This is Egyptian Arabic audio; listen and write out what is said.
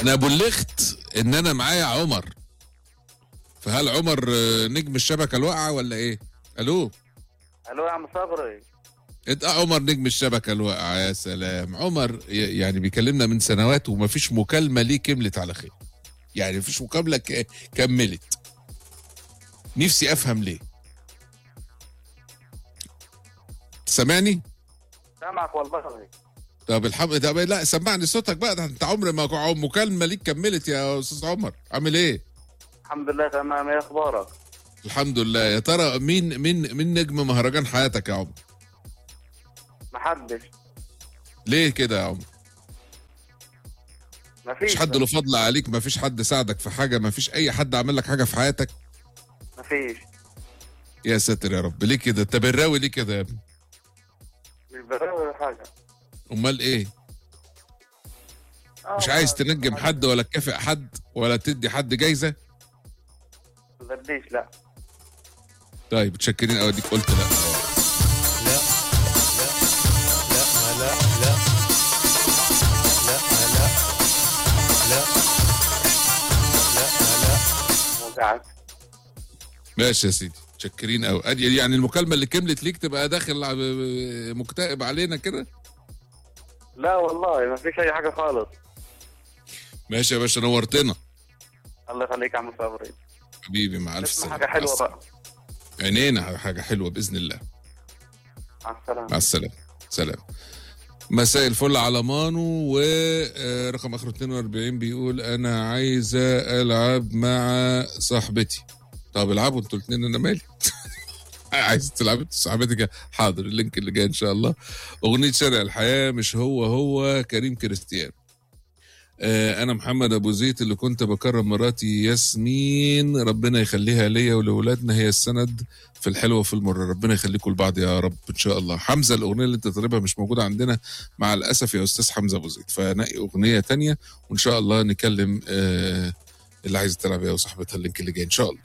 احنا بلغت ان انا معايا عمر فهل عمر آه، نجم الشبكه الواقعه ولا ايه الو الو يا عم صبري انت عمر نجم الشبكه الواقعه يا سلام عمر ي- يعني بيكلمنا من سنوات ومفيش مكالمه ليه كملت على خير يعني مفيش مكالمه ك- كملت نفسي افهم ليه سامعني سامعك والله طب الحمد ده لا سمعني صوتك بقى ده انت عمر ما كو- مكالمه ليك كملت يا استاذ عمر عامل ايه الحمد لله تمام ايه اخبارك الحمد لله يا ترى مين مين مين نجم مهرجان حياتك يا عمر محدش ليه كده يا عمر مفيش مفيش حد له فضل عليك مفيش حد ساعدك في حاجه مفيش اي حد عمل لك حاجه في حياتك مفيش يا ساتر يا رب ليه كده انت براوي ليه كده يا ابني مش براوي ولا حاجه امال ايه آه مش عايز ما- تنجم حد ولا تكافئ حد ولا تدي حد جايزه ما بديش لا طيب متشكرين قوي اديك قلت لا لا لا لا لا لا لا لا لا لا وقعت ماشي يا سيدي متشكرين قوي ادي يعني المكالمه اللي كملت ليك تبقى داخل ع- مكتئب علينا كده لا والله ما فيش اي حاجه خالص ماشي يا باشا نورتنا الله يخليك يا عم صبري حبيبي مع الف اسمع سلامه حاجه حلوه مع بقى السلامة. عينينا حاجه حلوه باذن الله مع السلامه مع السلامه سلام مساء الفل على مانو ورقم اخر 42 بيقول انا عايزه العب مع صاحبتي طب العبوا انتوا الاثنين انا مالي عايز تلعب انت صاحبتك حاضر اللينك اللي جاي ان شاء الله اغنيه شارع الحياه مش هو هو كريم كريستيان آه، انا محمد ابو زيد اللي كنت بكرم مراتي ياسمين ربنا يخليها ليا ولولادنا هي السند في الحلوه وفي المر ربنا يخليكم لبعض يا رب ان شاء الله حمزه الاغنيه اللي انت طالبها مش موجوده عندنا مع الاسف يا استاذ حمزه ابو زيد فنقي اغنيه تانية وان شاء الله نكلم آه اللي عايز تلعب هي وصاحبتها اللينك اللي جاي ان شاء الله